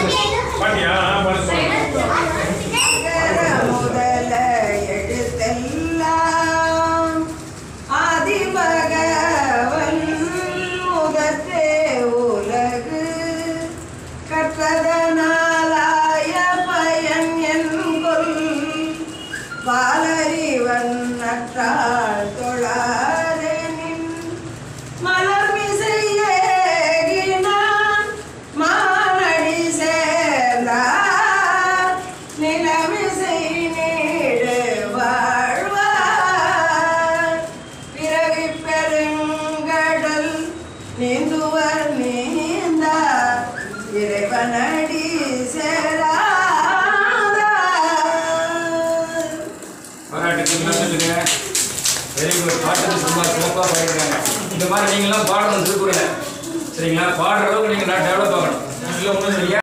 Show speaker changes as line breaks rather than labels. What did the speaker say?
பாட்டியா பாட்டு
அகர முதல எழுத்தெல்லாம் ஆதிபகவன் முதற்றே உலகு கற்றதனாலாய பயன் என்கொள் பாலறிவன் நற்றாள் தொழாரெனின் மலர்மிசையேகினான் மானடி சேர்ந்தார் நிலமிசை நீடு வாழ்வார் பிறவி பெருங்கடல் நீந்துவர் நீந்தார் இறைவனடி சேராதார்
பாராட்டுக்கு என்ன சொல்லுங்க வெரி குட் பாட்டு சும்மா சிறப்பாக பாடிருக்காங்க இந்த மாதிரி நீங்களாம் பாடணும் திருக்குறளை சரிங்களா பாடுற அளவுக்கு நீங்கள் நான் டெவலப் ஆகணும் இல்லை ஒன்றும் சரியா